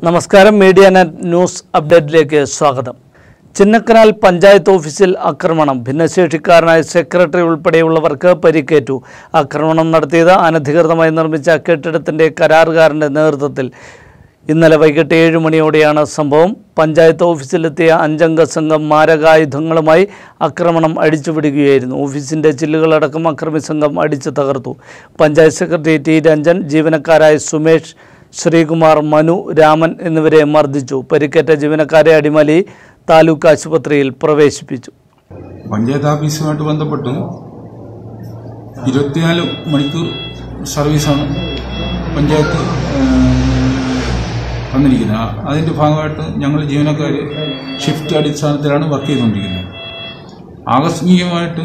നമസ്കാരം media net news അപ്ഡേറ്റിലേക്ക് സ്വാഗതം ചിന്നക്കനാൽ പഞ്ചായത്ത് ഓഫീസിൽ ആക്രമണം ഭിന്നശേഷിക്കാരനായ സെക്രട്ടറി ഉൾപ്പെടെയുള്ളവർക്ക് പരിക്കേറ്റു ആക്രമണം നടത്തിയത് അനധികൃതമായി നിർമ്മിച്ച കെട്ടിടത്തിൻ്റെ കരാറുകാരൻ്റെ നേതൃത്വത്തിൽ ഇന്നലെ വൈകിട്ട് ഏഴ് മണിയോടെയാണ് സംഭവം പഞ്ചായത്ത് ഓഫീസിലെത്തിയ അഞ്ചംഗ സംഘം മാരകായുധങ്ങളുമായി ആക്രമണം അടിച്ചുപിടിക്കുകയായിരുന്നു ഓഫീസിൻ്റെ ചില്ലുകളടക്കം അക്രമി സംഘം അടിച്ചു തകർത്തു പഞ്ചായത്ത് സെക്രട്ടറി ടി രഞ്ജൻ ജീവനക്കാരായ സുമേഷ് ശ്രീകുമാർ മനു രാമൻ എന്നിവരെ മർദ്ദിച്ചു പരിക്കേറ്റ ജീവനക്കാരെ അടിമാലി താലൂക്ക് ആശുപത്രിയിൽ പ്രവേശിപ്പിച്ചു പഞ്ചായത്ത് ഓഫീസുമായിട്ട് ബന്ധപ്പെട്ട് ഇരുപത്തിനാല് മണിക്കൂർ സർവീസാണ് പഞ്ചായത്ത് ഏഹ്, തന്നിരിക്കുന്നത് ആ- അതിന്റെ ഭാഗമായിട്ട് ഞങ്ങൾ ജീവനക്കാർ ഷിഫ്റ്റ് അടിസ്ഥാനത്തിലാണ് വർക്ക് ചെയ്തുകൊണ്ടിരിക്കുന്നത് ആകസ്മികമായിട്ട്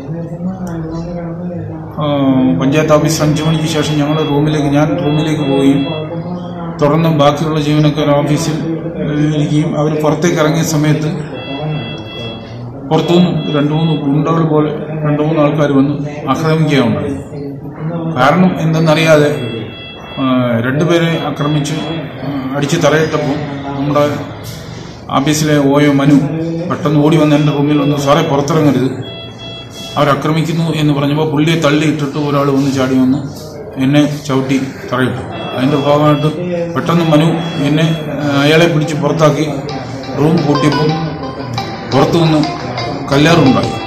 ആ, പഞ്ചായത്ത് ഓഫീസ് അഞ്ചു മണിക്ക് ശേഷം ഞങ്ങൾ റൂമിലേക്ക് ഞാൻ റൂമിലേക്ക് പോവുകയും തുടർന്ന് ബാക്കിയുള്ള ജീവനക്കാർ ഓഫീസിൽ ഇരിക്കുകയും അവർ പുറത്തേക്ക് ഇറങ്ങിയ സമയത്ത് പുറത്തുനിന്ന് രണ്ടു മൂന്ന് ഗുണ്ടകൾ പോലെ രണ്ടു മൂന്ന് ആൾക്കാർ വന്ന് ആക്രമിക്കുകയുണ്ടായി കാരണം എന്തെന്നറിയാതെ ആ, രണ്ടുപേരെ ആക്രമിച്ച് ആ, അടിച്ച് തറയിട്ടപ്പോൾ നമ്മുടെ ഓഫീസിലെ ഓയോ മനു പെട്ടെന്ന് ഓടി വന്ന് എൻ്റെ റൂമിൽ വന്ന് സാറേ പുറത്തിറങ്ങരുത് അവരാക്രമിക്കുന്നു എന്ന് പറഞ്ഞപ്പോൾ പുള്ളിയെ തള്ളിയിട്ടിട്ട് ഒരാൾ വന്ന് ചാടി വന്ന് എന്നെ ചവിട്ടി തറയിട്ടു അതിൻ്റെ ഭാഗമായിട്ട് പെട്ടെന്ന് മനു എന്നെ ആ, അയാളെ പിടിച്ച് പുറത്താക്കി റൂം പൂട്ടിയപ്പോൾ പുറത്തു നിന്ന് കല്ലേറുണ്ടായി